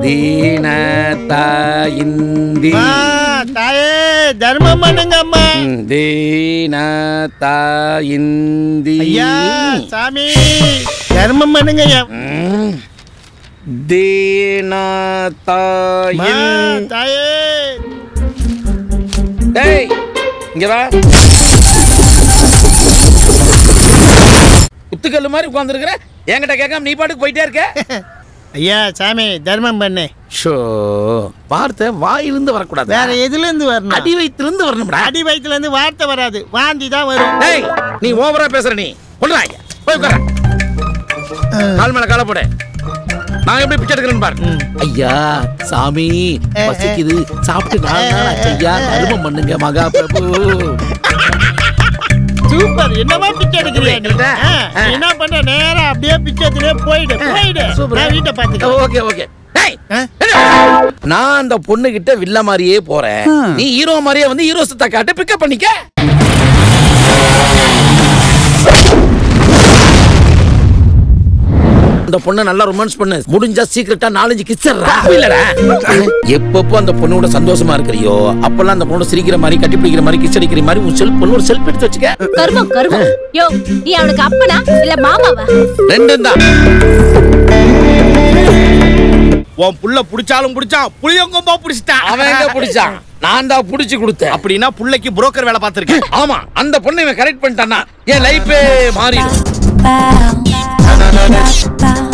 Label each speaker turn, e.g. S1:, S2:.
S1: தீனதாயிந்தி
S2: ஆ, தாயே தர்மம் பண்ணுங்க அம்மா
S1: தீனதாயிந்தி
S2: ஐயா சாமி தர்மம் பண்ணுங்க ஐயா
S1: ம்.
S2: அம்மா,
S1: தீனதாயின்
S2: தாயே
S1: டேய் இங்க வா குத்துக்கல்லு மாதிரி உட்காந்துருக்குற என்கிட்ட கேட்காம நீ பாட்டுக்கு போயிட்டே இருக்க
S2: ஐயா சாமி தர்மம் பண்ணு
S1: ஷோ வார்த்தை வாயிலிருந்து வரக்கூடாது
S2: வேற எதுல இருந்து வரணும்
S1: அடி வயிற்றிலிருந்து வரணும்டா
S2: அடி வயித்துல இருந்து வார்த்தை வராது வாந்தி தான் வரும்
S1: டேய் நீ ஓவரா பேசுற நீ கொள்றா இங்க. போய் உட்கார கால் மேல கால போடு நான் எப்படி பிச்சை எடுக்கிறேன்னு பாரு ஐயா சாமி பசிக்குது சாப்பிட்டு நாலு நாள் ஆச்சு ஐயா தர்மம் பண்ணுங்க மகா பிரபு
S2: சூப்பர் என்னமா பிச்சை எடுக்கிறியா நீ
S1: எடுக்கிறேன்.
S2: ஆ, நீ என்ன பண்ற நேரா அப்படியே பிச்சை எடுத்துட்டே போயிடு போயிடு
S1: சூப்பர்.
S2: நான் வீட்டை பாத்துக்கிறேன்
S1: ஓகே ஓகே டேய்
S2: ஆ?
S1: நான் அந்த பொண்ணு கிட்ட வில்ல மாதிரியே போறேன் நீ ஹீரோ மாதிரியே வந்து ஹீரோ சத்தா காட்ட பிக்கப் பண்ணிக்க அந்த பொண்ணை நல்லா ரொமான்ஸ் பண்ணு முடிஞ்சா சீக்கிரட்டா நாலஞ்சு கிச்சர்றா இல்லடா எப்பப்போ அந்த பொண்ணோட சந்தோஷமா இருக்கிறியோ அப்பெல்லாம் அந்த பொண்ணு சிரிக்கிற மாதிரி கட்டி பிடிக்கிற மாதிரி கிஸ் அடிக்கிற மாதிரி உன் செல்ஃப் பொண்ணு ஒரு செல்ஃப் எடுத்து வச்சுக்க
S3: கருமம் கருமம் யோ நீ அவனுக்கு அப்பனா இல்ல மாமாவா
S1: ரெண்டும் தான்
S4: உன் புள்ள புடிச்சாலும் புடிச்சான் புளியங்கொம்பா புடிச்சிட்டான்
S1: அவன் எங்க பிடிச்சான் நான் தான் புடிச்சு கொடுத்தேன்
S4: அப்படின்னா புள்ளைக்கு புரோக்கர் வேலை பார்த்திருக்கேன்
S1: ஆமா அந்த பொண்ணை இவன் கரெக்ட் பண்ணிட்டான்னா என் லைஃபே மாறிடும்
S5: bow, bow, bow.